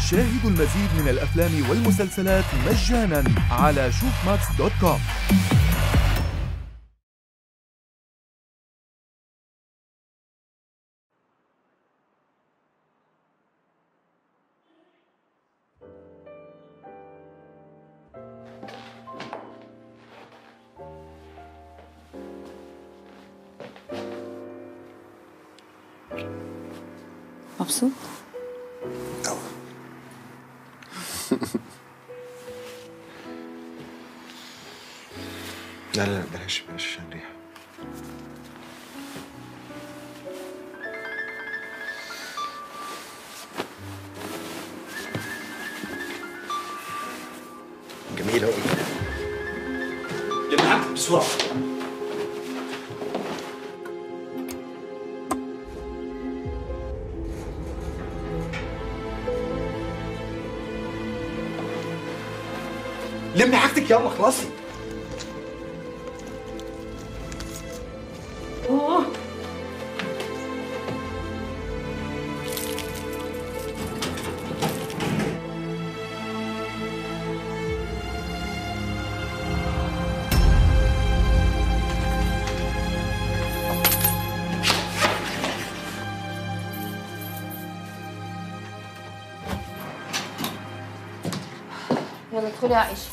شاهدوا المزيد من الأفلام والمسلسلات مجانا على شوفماكس دوت كوم مبسوط؟ أوي لا لا لا بلاش بلاش عشان ريحة جميلة أوي اللي معاك بسرعه لمي حاجتك يلا خلاصي يلا ادخلي يا عائشة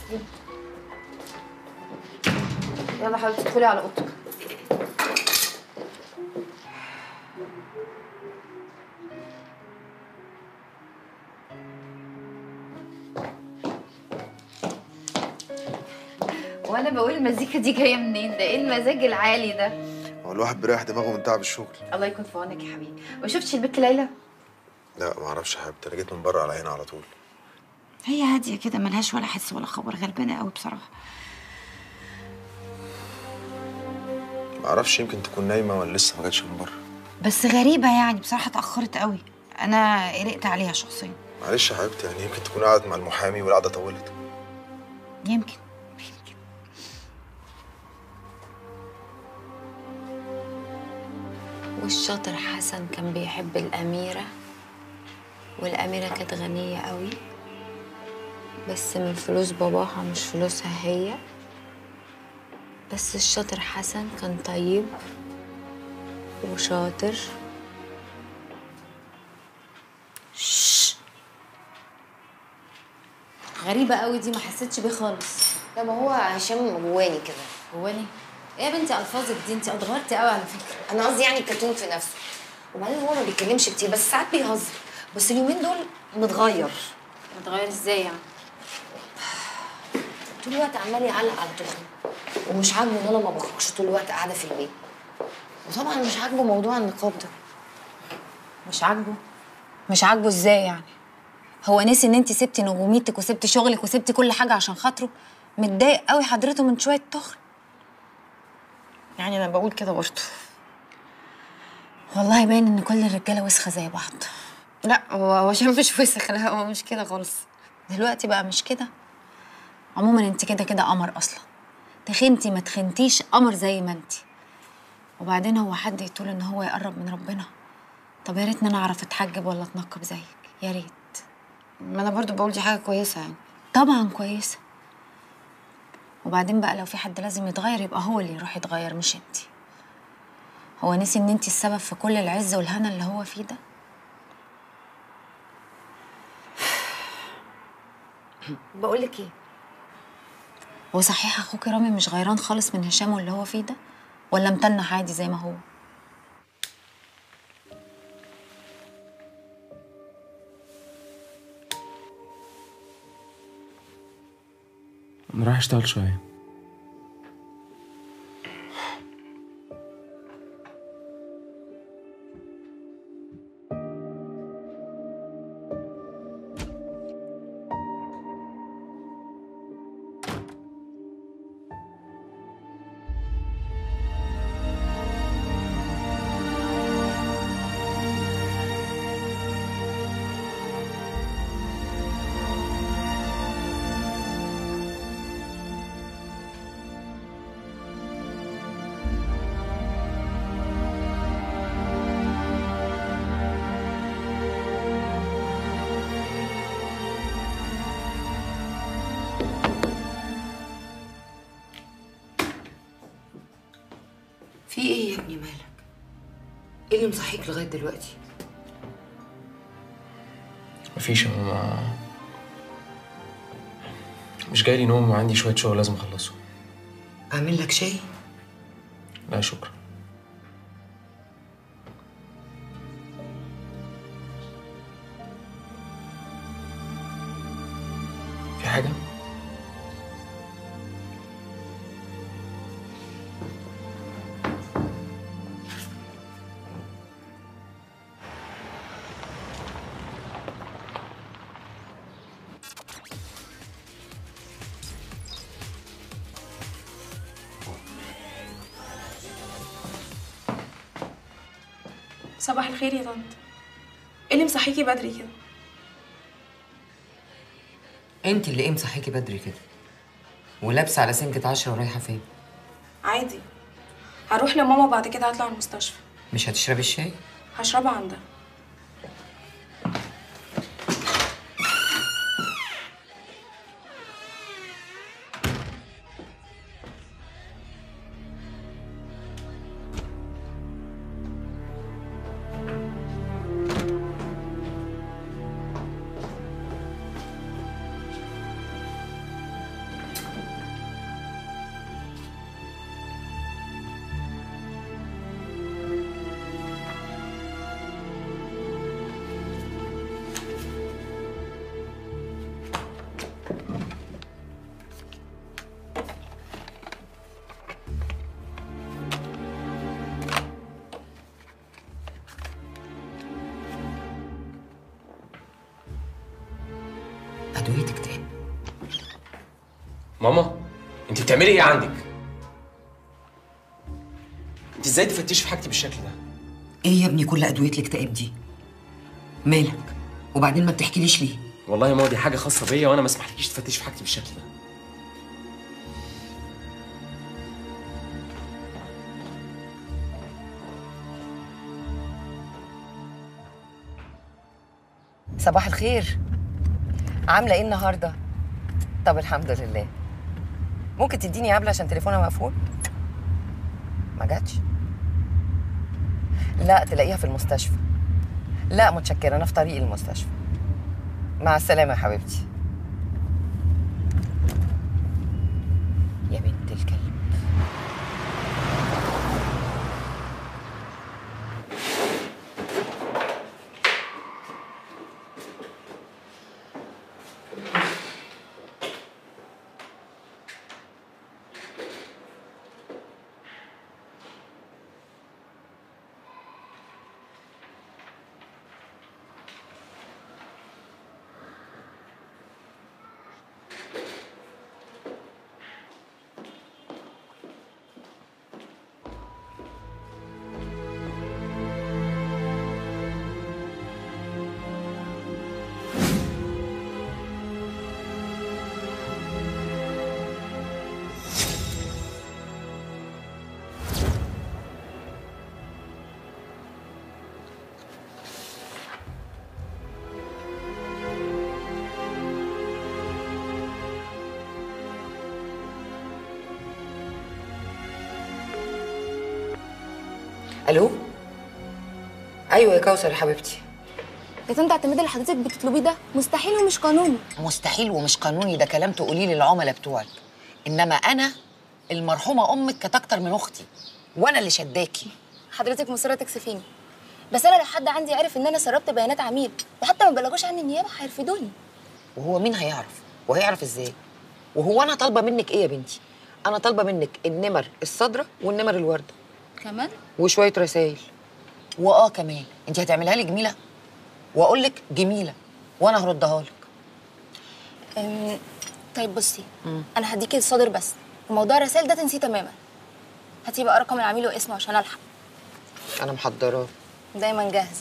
يلا حبيبتي ادخلي على اوضتك وانا بقول المزيكا دي جايه منين ده ايه المزاج العالي ده هو الواحد بيريح دماغه من تعب الشغل الله يكون في عونك يا حبيبي ما شفتش البت ليلى لا ما اعرفش يا حبيبتي انا جيت من بره على هنا على طول هي هاديه كده ملهاش ولا حس ولا خبر غلبانه قوي بصراحه ما اعرفش يمكن تكون نايمه ولا لسه ما جاتش من بره بس غريبه يعني بصراحه اتاخرت قوي انا قلقت عليها شخصيا معلش يا حبيبتي يعني يمكن تكون قعدت مع المحامي والقعده طولت يمكن والشاطر حسن كان بيحب الأميرة والأميرة كانت غنية قوي بس من فلوس باباها مش فلوسها هي بس الشاطر حسن كان طيب وشاطر غريبة قوي دي ما حسيتش بيه خالص لا ما هو هشام جواني كده جواني ايه يا بنتي الفاظك دي انت اتغيرتي قوي على فكرة انا قصدي يعني الكرتون في نفسه وبعدين هو ما بيتكلمش كتير بس ساعات بيهزر بس اليومين دول متغير متغير ازاي يعني طول الوقت عمال يعلق على التخن ومش عاجبه ان انا ما بخرجش طول الوقت قاعده في البيت وطبعا مش عاجبه موضوع النقاب ده مش عاجبه مش عاجبه ازاي يعني هو نسي ان انت سبتي نجوميتك وسبتي شغلك وسبتي كل حاجة عشان خاطره متضايق قوي حضرته من شوية تخن يعني انا بقول كده برضه والله باين ان كل الرجالة وسخة زي بعض لا هو هو عشان مش وسخ لا هو مش كده خالص دلوقتي بقى مش كده عموما انت كده كده قمر اصلا تخنتي ما تخنتيش قمر زي ما انت وبعدين هو حد يطول ان هو يقرب من ربنا طب يا ريتني انا اعرف اتحجب ولا اتنقب زيك يا ريت ما انا برضه بقول دي حاجه كويسه يعني طبعا كويسه وبعدين بقى لو في حد لازم يتغير يبقى هو اللي يروح يتغير مش انت هو نسي ان انت السبب في كل العز والهنا اللي هو فيه ده بقول لك ايه هو صحيح اخوك رامي مش غيران خالص من هشام واللي هو فيه ده ولا متنح عادي زي ما هو انا رايح اشتغل شويه اللي مصحيك لغايه دلوقتي مفيش يا ماما مش جايلي نوم وعندي شوية شغل لازم أخلصه اعمل لك شاي لا شكرا في حاجة؟ صباح الخير يا طنط ايه اللي مصحيكي بدري كده انت اللي ايه مصحيكي بدري كده ولابسه على سنكة عشرة ورايحه فين عادي هروح لماما بعد كده هطلع المستشفى مش هتشربي الشاي هشربها عندها ادويه اكتئاب ماما أنت بتعملي إيه عندك؟ أنت إزاي تفتشي في حاجتي بالشكل ده؟ ايه يا ابني كل ادويه الاكتئاب دي مالك وبعدين ما بتحكيليش ليه والله يا ماما دي حاجة خاصة بيا وأنا ما اسمحلكيش تفتشي في حاجتي بالشكل ده صباح الخير عامله ايه النهارده طب الحمد لله ممكن تديني قبل عشان تليفونها مقفول ما جاتش لا تلاقيها في المستشفى لا متشكره انا في طريق المستشفى مع السلامه يا حبيبتي يا بنت الكلب الو ايوه يا كوثر يا حبيبتي يا طنط اعتماد اللي حضرتك بتطلبيه ده مستحيل ومش قانوني مستحيل ومش قانوني ده كلام تقوليه للعملاء بتوعك انما انا المرحومه امك كانت اكتر من اختي وانا اللي شداكي حضرتك مصره تكسفيني بس انا لو حد عندي عرف ان انا سربت بيانات عميل وحتى ما بلغوش عني النيابه هيرفدوني وهو مين هيعرف وهيعرف ازاي وهو انا طالبه منك ايه يا بنتي انا طالبه منك النمر الصادره والنمر الورده كمان وشويه رسائل واه كمان انت هتعملها لي جميله واقول لك جميله وانا هردها لك أم... طيب بصي انا هديكي الصادر بس وموضوع الرسائل ده تنسيه تماما هاتي بقى رقم العميل واسمه عشان الحق انا محضراه دايما جاهزه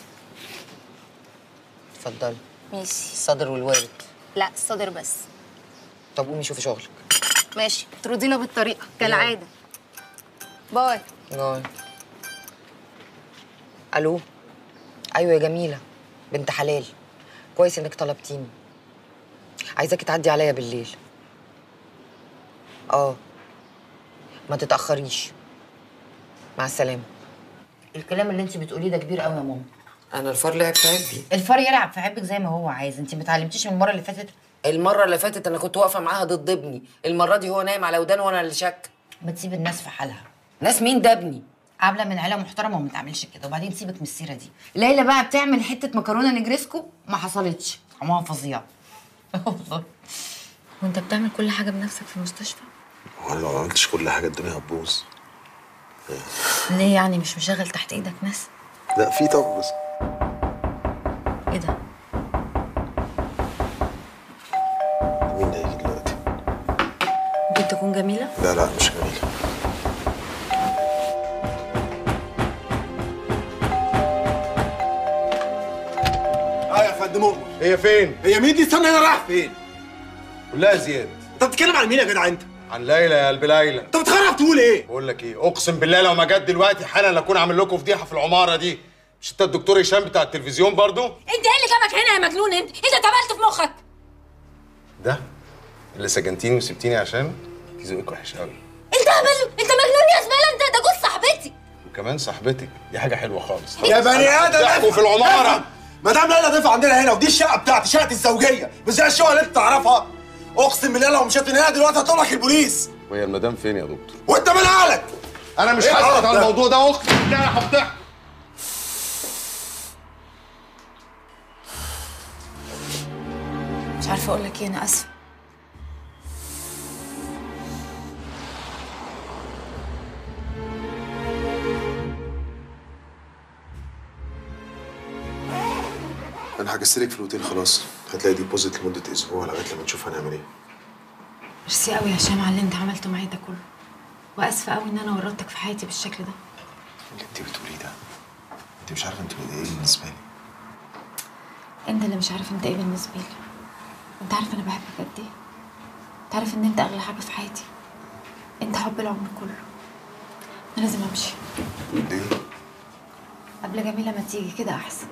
اتفضلي ماشي الصادر والوارد لا الصادر بس طب قومي شوفي شغلك ماشي ترضينا بالطريقه كالعاده باي باي الو ايوه يا جميله بنت حلال كويس انك طلبتيني عايزاكي تعدي عليا بالليل اه ما تتاخريش مع السلامه الكلام اللي انت بتقوليه ده كبير قوي يا ماما انا الفار لعب في عبي الفار يلعب في عبك زي ما هو عايز انت ما اتعلمتيش من المره اللي فاتت المره اللي فاتت انا كنت واقفه معاها ضد ابني المره دي هو نايم على ودان وانا اللي شك ما تسيب الناس في حالها ناس مين ده ابني عامله من عيله محترمه وما تعملش كده وبعدين سيبك من السيره دي ليلى بقى بتعمل حته مكرونه نجرسكو ما حصلتش طعمها فظيع والله وانت بتعمل كل حاجه بنفسك في المستشفى وانا لو ما عملتش كل حاجه الدنيا هتبوظ ليه يعني مش مشغل تحت ايدك ناس لا في طبعا بس ايه ده مين اللي هيجي دلوقتي ممكن تكون جميله لا لا مش جميله اه يا فندم أمك. هي فين؟ هي مين دي استنى انا رايح فين قول لها زياد انت بتتكلم عن مين يا جدع انت عن ليلى يا قلب ليلى انت بتخرف تقول ايه بقول لك ايه اقسم بالله لو ما جت دلوقتي حالا اكون عامل لكم فضيحه في العماره دي مش انت الدكتور هشام بتاع التلفزيون برضو انت ايه اللي جابك هنا يا مجنون انت انت اتقبلت في مخك ده اللي سجنتيني وسبتيني عشان ذوقك وحش قوي انت هبل انت مجنون يا زباله انت ده جوز صاحبتي وكمان صاحبتك دي حاجه حلوه خالص يا بني ادم ضحكوا في العماره مدام ليلى ضيف عندنا هنا ودي الشقه بتاعتي شقه الزوجيه مش زي الشقه اللي انت تعرفها اقسم بالله لو مشيت من هنا دلوقتي هطلع لك البوليس وهي المدام فين يا دكتور وانت من عقلك انا مش إيه هسكت القرف على ده؟ الموضوع ده اقسم بالله انا هفضحك مش عارفه اقول لك ايه انا اسفه انا حجزت لك في الاوتيل خلاص هتلاقي ديبوزيت لمده اسبوع لغايه لما نشوف هنعمل ايه ميرسي قوي يا هشام على اللي انت عملته معايا ده كله واسفه قوي ان انا ورطتك في حياتي بالشكل ده اللي انت بتقوليه ده انت مش عارفه انت ايه بالنسبه لي انت اللي مش عارف انت ايه بالنسبه لي انت عارف انا بحبك قد ايه انت عارف ان انت اغلى حاجه في حياتي انت حب العمر كله انا لازم امشي ليه قبل جميله ما تيجي كده احسن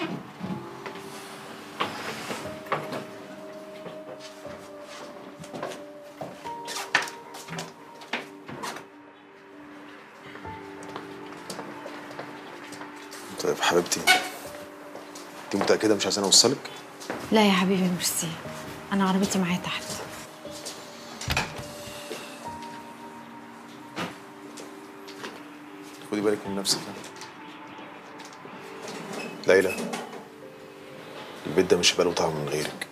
طيب حبيبتي انت متاكده مش عايزاني اوصلك لا يا حبيبي ميرسي انا عربيتي معايا تحت خدي بالك من نفسك ليلى البيت ده مش هيبقى له طعم من غيرك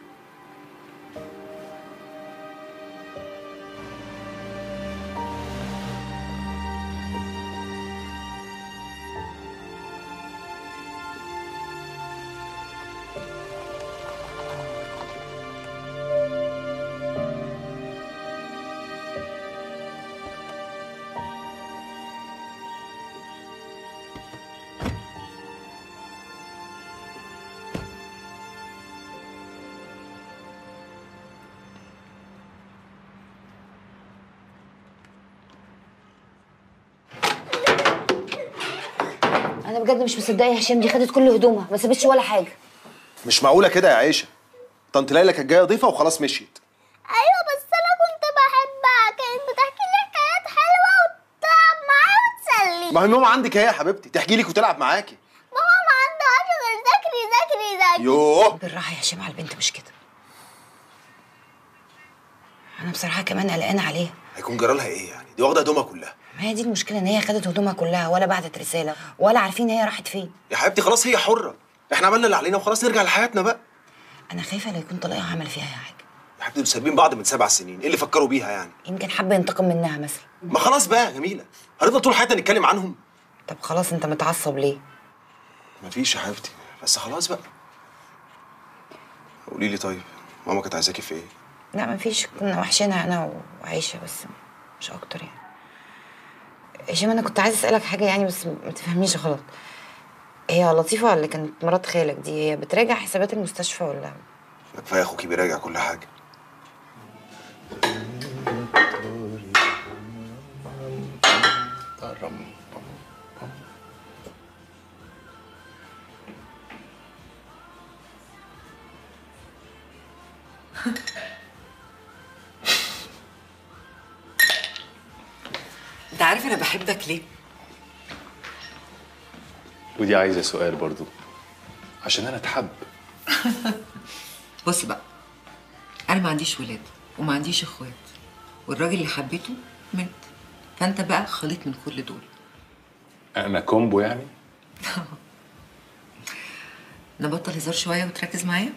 انا بجد مش مصدقه يا هشام دي خدت كل هدومها ما سابتش ولا حاجه مش معقوله كده يا عيشه طنط ليلى كانت جايه ضيفه وخلاص مشيت ايوه بس انا كنت بحبها كانت بتحكي لي حكايات حلوه وتلعب معايا وتسلي ما هي ماما عندك اهي يا حبيبتي تحكي لك وتلعب معاكي ماما ما عندهاش غير ذاكري ذاكري ذاكري يوه بالراحه يا هشام على البنت مش كده انا بصراحه كمان قلقانه عليها هيكون جرالها ايه يعني دي واخده هدومها كلها ما هي دي المشكله ان هي خدت هدومها كلها ولا بعتت رساله ولا عارفين هي راحت فين يا حبيبتي خلاص هي حره احنا عملنا اللي علينا وخلاص نرجع لحياتنا بقى انا خايفه لا يكون طليقها عمل فيها حاجه يا حبيبتي دول سايبين بعض من سبع سنين ايه اللي فكروا بيها يعني يمكن حابه ينتقم منها مثلا ما خلاص بقى يا جميله هنفضل طول حياتنا نتكلم عنهم طب خلاص انت متعصب ليه مفيش يا حبيبتي بس خلاص بقى قولي لي طيب ماما كانت عايزاكي في ايه لا مفيش كنا وحشينها انا وعيشه بس مش اكتر يعني هشام انا كنت عايزه اسالك حاجه يعني بس ما تفهمنيش غلط هي لطيفه اللي كانت مرات خالك دي هي بتراجع حسابات المستشفى ولا ما كفايه اخوكي بيراجع كل حاجه انت عارف انا بحبك ليه ودي عايزه سؤال برضو عشان انا اتحب بص بقى انا ما عنديش ولاد وما عنديش اخوات والراجل اللي حبيته مات فانت بقى خليط من كل دول انا كومبو يعني نبطل هزار شويه وتركز معايا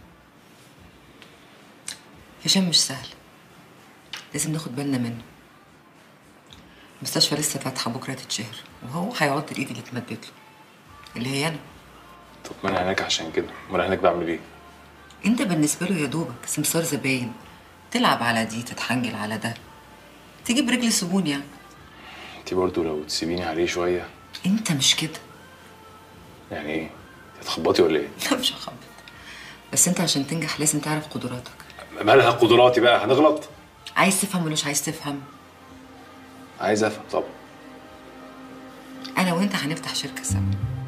هشام مش سهل لازم ناخد بالنا منه المستشفى لسه فاتحه بكره تتشهر وهو هيعض الايد اللي اتمدت له اللي هي انا طب ما انا هناك عشان كده امال أنا هناك بعمل ايه انت بالنسبه له يا دوبك سمسار زباين تلعب على دي تتحنجل على ده تجيب رجل سبون يعني انت برضو لو تسيبيني عليه شويه انت مش كده يعني ايه هتخبطي ولا ايه لا مش هخبط بس انت عشان تنجح لازم تعرف قدراتك مالها قدراتي بقى هنغلط عايز تفهم ولا مش عايز تفهم عايز افهم طبعا انا وانت هنفتح شركه سوا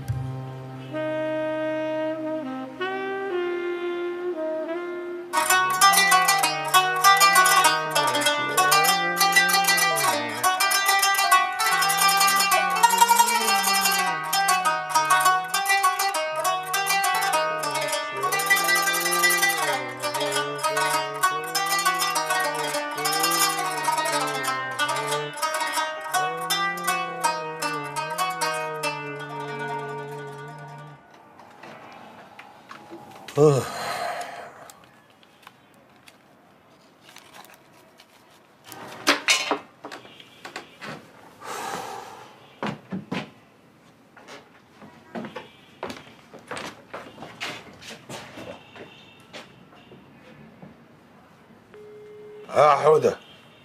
اه حودة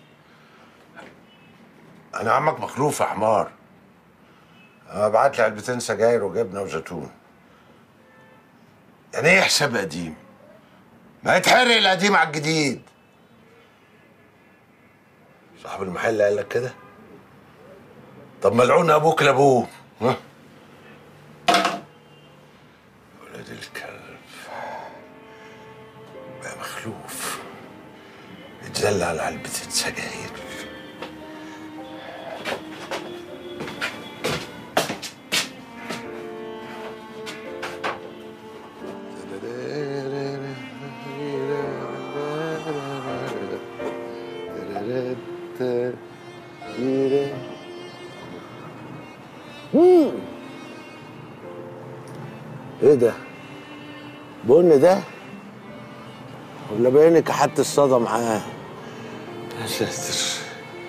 انا عمك مخلوف يا حمار ابعت لي علبتين سجاير وجبنه وزيتون يعني ايه حساب قديم ما يتحرق القديم على الجديد صاحب المحل قال لك كده طب ملعون ابوك لابوه ها ولاد الكلب بقى مخلوف اتدلع على علبتين سجاير مم. ايه ده؟ بن ده؟ ولا باينك حتى الصدى معاه؟ يا ساتر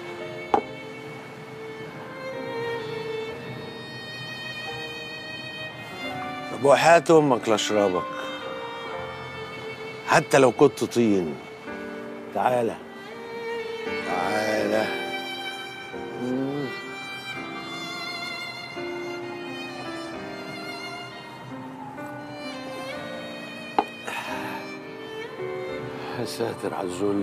طب وحياة امك لاشربك حتى لو كنت طين تعالى تعالى مم. يا ساتر على الذل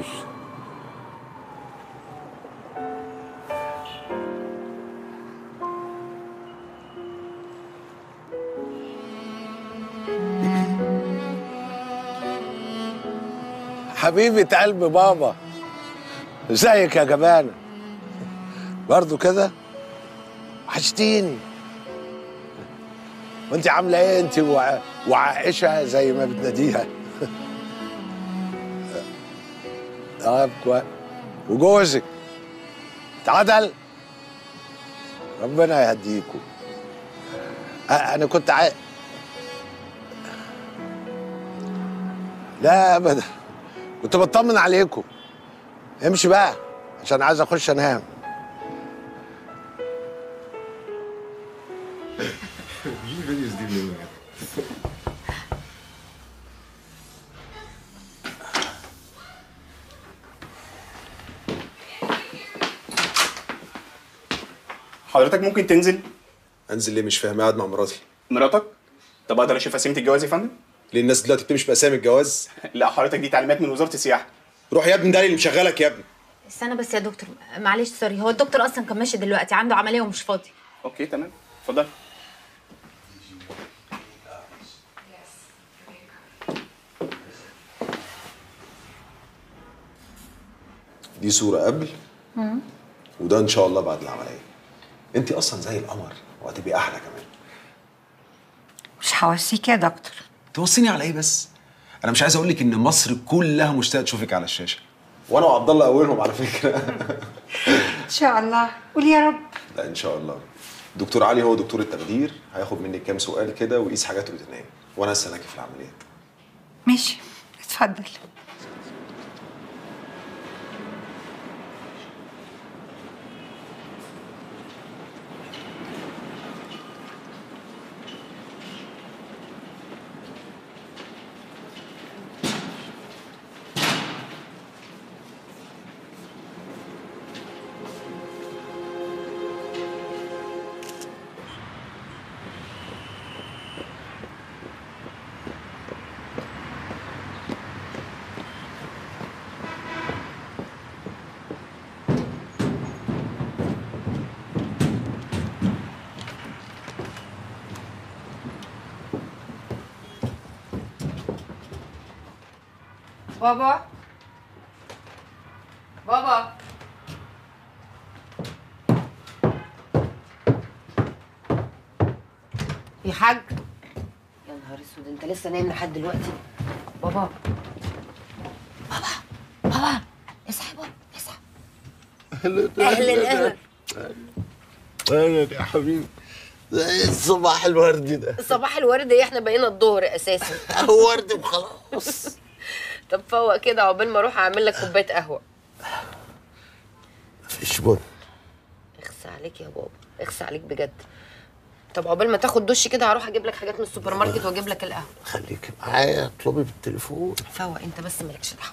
حبيبة قلب بابا ازيك يا جبانة برضو كده وحشتيني وانت عاملة ايه انت وع- وعائشة زي ما بتناديها اه كويس وجوزك اتعدل ربنا يهديكوا آه، انا كنت عاي... لا ابدا كنت بطمن عليكم امشي بقى عشان عايز اخش انام الفيديوز دي منين حضرتك ممكن تنزل انزل ليه مش فاهم قاعد مع مراتي مراتك طب اقدر اشوف قسيمه الجواز يا فندم ليه الناس دلوقتي بتمشي باسامي الجواز لا حضرتك دي تعليمات من وزاره السياحه روح يا ابني ده اللي مشغلك يا ابني استنى بس يا دكتور معلش سوري هو الدكتور اصلا كان ماشي دلوقتي عنده عمليه ومش فاضي اوكي تمام اتفضل دي صورة قبل وده ان شاء الله بعد العملية انت اصلا زي القمر وهتبقي احلى كمان مش هوصيك يا دكتور توصيني على ايه بس انا مش عايز اقول لك ان مصر كلها مشتاقه تشوفك على الشاشه وانا وعبد الله اولهم على فكره ان شاء الله قول يا رب لا ان شاء الله دكتور علي هو دكتور التخدير هياخد مني كام سؤال كده ويقيس حاجات روتينيه وانا هستناكي في العمليات ماشي اتفضل بابا بابا يا حاج يا نهار اسود انت لسه نايم لحد دلوقتي بابا بابا بابا اصحى يا بابا اصحى أهلاً، أهلاً. اهلا يا حبيبي ده ايه الصباح الوردي ده صباح الورد ايه احنا بقينا الظهر اساسا ورد وخلاص طب فوق كده عقبال ما اروح اعمل لك كوبايه قهوه مفيش بن اخس عليك يا بابا اخس عليك بجد طب عقبال ما تاخد دش كده هروح اجيب لك حاجات من السوبر ماركت واجيب لك القهوه خليكي معايا اطلبي بالتليفون فوق انت بس مالكش دعوه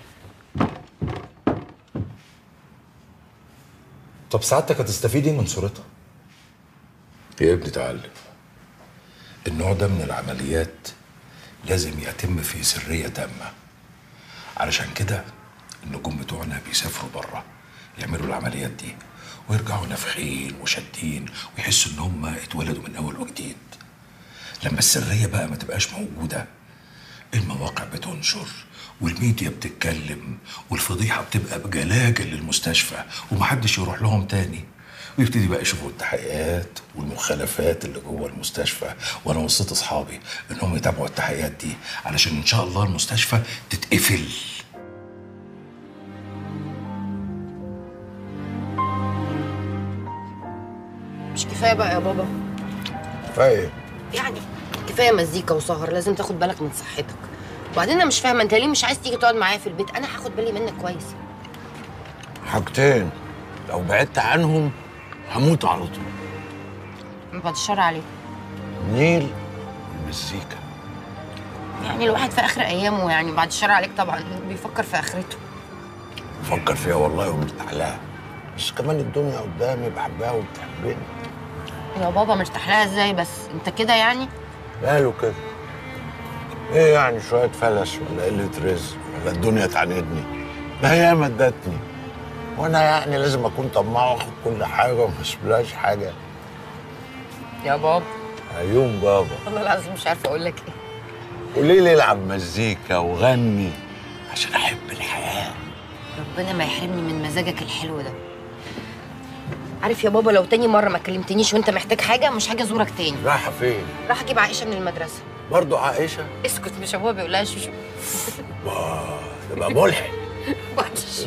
طب سعادتك هتستفيد ايه من صورتها؟ يا ابني اتعلم النوع ده من العمليات لازم يتم في سرية تامة علشان كده النجوم بتوعنا بيسافروا بره يعملوا العمليات دي ويرجعوا نافخين وشادين ويحسوا ان هم اتولدوا من اول وجديد لما السرية بقى ما تبقاش موجودة المواقع بتنشر والميديا بتتكلم والفضيحة بتبقى بجلاجل للمستشفى ومحدش يروح لهم تاني ويبتدي بقى يشوفوا التحقيقات والمخالفات اللي جوه المستشفى وانا وصيت اصحابي انهم يتابعوا التحقيقات دي علشان ان شاء الله المستشفى تتقفل مش كفايه بقى يا بابا كفايه يعني كفايه مزيكا وسهر لازم تاخد بالك من صحتك وبعدين انا مش فاهمه انت ليه مش عايز تيجي تقعد معايا في البيت انا هاخد بالي منك كويس حاجتين لو بعدت عنهم هموت على طول بعد الشر عليك النيل والمزيكا يعني الواحد في اخر ايامه يعني بعد الشر عليك طبعا بيفكر في اخرته بفكر فيها والله ومرتاح لها بس كمان الدنيا قدامي بحبها وبتحبني يا بابا مرتاح لها ازاي بس انت كده يعني ماله كده ايه يعني شوية فلس ولا قلة رزق ولا الدنيا تعاندني ما هي ما ادتني وانا يعني لازم اكون طماع واخد كل حاجة وما اسيبلهاش حاجة يا بابا عيون بابا والله العظيم مش عارفه اقول لك ايه قولي لي العب مزيكا وغني عشان احب الحياة ربنا ما يحرمني من مزاجك الحلو ده عارف يا بابا لو تاني مره ما كلمتنيش وانت محتاج حاجه مش هاجي ازورك تاني رايحة فين؟ راح اجيب عائشه من المدرسه برضو عائشة؟ اسكت مش ابوها بيقول لها شوشو آه، تبقى ملحد بعد الشر.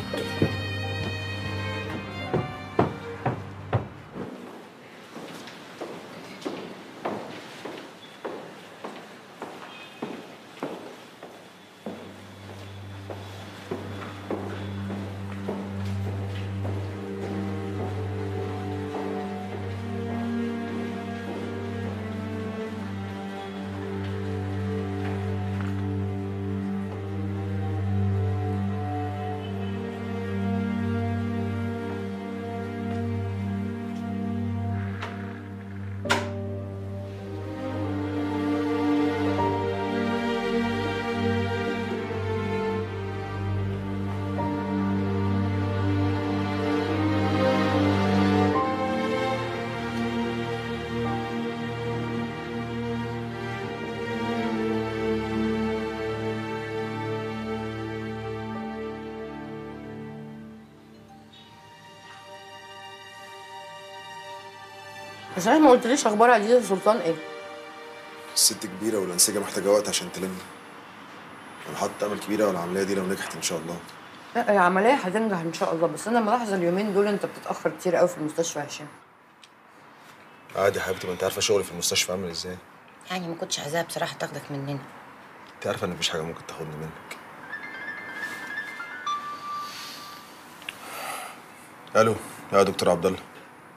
صحيح ما قلتليش اخبار عزيزه سلطان ايه الست كبيره والانسجه محتاجه وقت عشان تلم انا حاطط امل كبيره والعمليه دي لو نجحت ان شاء الله لا العملية هتنجح إن شاء الله بس أنا ملاحظة اليومين دول أنت بتتأخر كتير قوي في المستشفى يا هشام عادي يا حبيبتي ما انت عارفه شغلي في المستشفى عامل ازاي يعني ما كنتش عايزاها بصراحة تاخدك مننا انت عارفه ان مفيش حاجه ممكن تاخدني منك الو يا دكتور عبد الله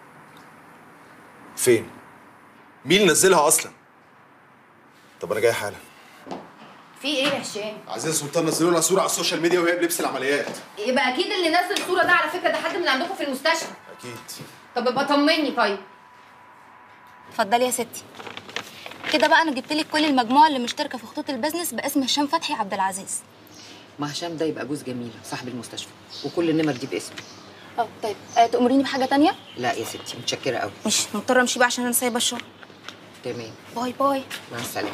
فين مين اللي نزلها اصلا طب انا جاي حالا في ايه يا هشام عزيز سلطان نزلوا لها صوره على السوشيال ميديا وهي بلبس العمليات يبقى اكيد اللي نزل الصوره ده على فكره ده حد من عندكم في المستشفى اكيد طب ابقى طمني طيب اتفضلي يا ستي كده بقى انا جبت لك كل المجموعه اللي مشتركه في خطوط البيزنس باسم هشام فتحي عبد العزيز ما هشام ده يبقى جوز جميله صاحب المستشفى وكل النمر دي باسمه اه طيب آه تأمريني بحاجه تانية لا يا ستي متشكره قوي مش مضطره امشي بقى عشان انا سايبه الشغل تمام باي باي مع السلامه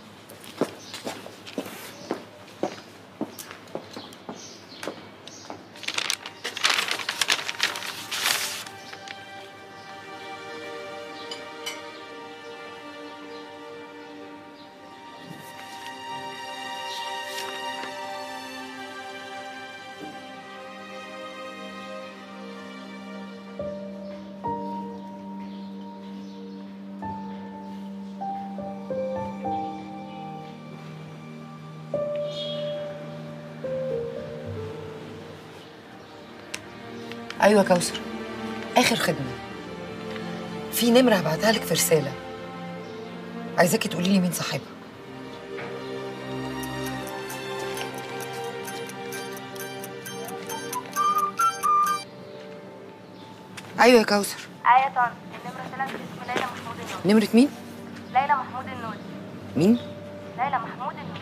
أيوة كوثر اخر خدمه في نمره هبعتها لك في رساله عايزاكي تقولي لي مين صاحبها أيوة يا كوثر آية طن النمرة طلعت باسم ليلى محمود النور نمره مين ليلى محمود النور مين ليلى محمود النور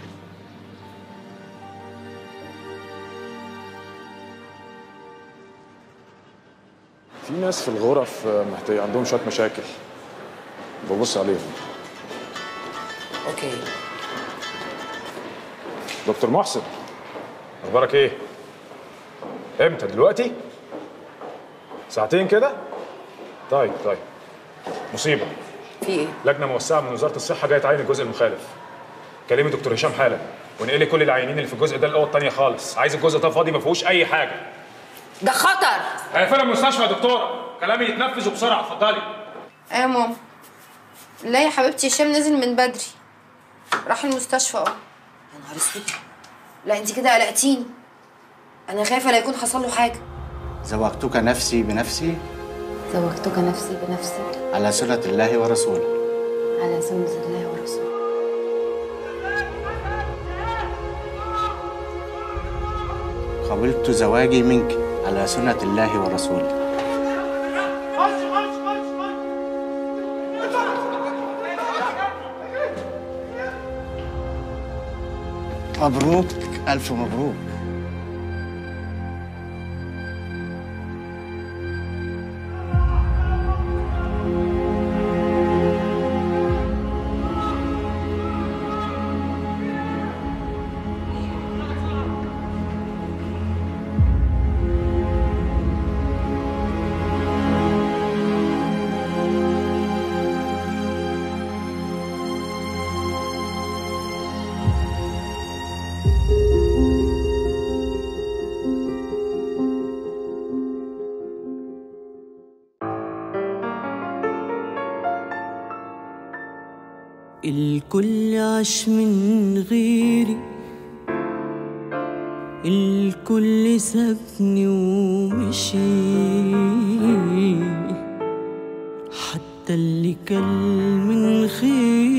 في ناس في الغرف محتاج عندهم شويه مشاكل ببص عليهم اوكي دكتور محسن اخبارك ايه امتى دلوقتي ساعتين كده طيب طيب مصيبه في ايه لجنه موسعه من وزاره الصحه جايه تعين الجزء المخالف كلمي دكتور هشام حالا ونقلي كل العيانين اللي في الجزء ده الاوضه الثانيه خالص عايز الجزء ده فاضي ما فيهوش اي حاجه ده خطر هيقفلها المستشفى يا دكتوره كلامي يتنفذ وبسرعه اتفضلي ايه يا ماما لا يا حبيبتي هشام نزل من بدري راح المستشفى اه يا نهار اسود لا انت كده قلقتيني انا خايفه لا يكون حصل له حاجه زوجتك نفسي بنفسي زوجتك نفسي بنفسي على سنة الله ورسوله على سنة الله ورسوله قبلت زواجي منك على سنة الله ورسوله مبروك ألف مبروك الكل عاش من غيري الكل سابني ومشي حتى اللي كان من خيري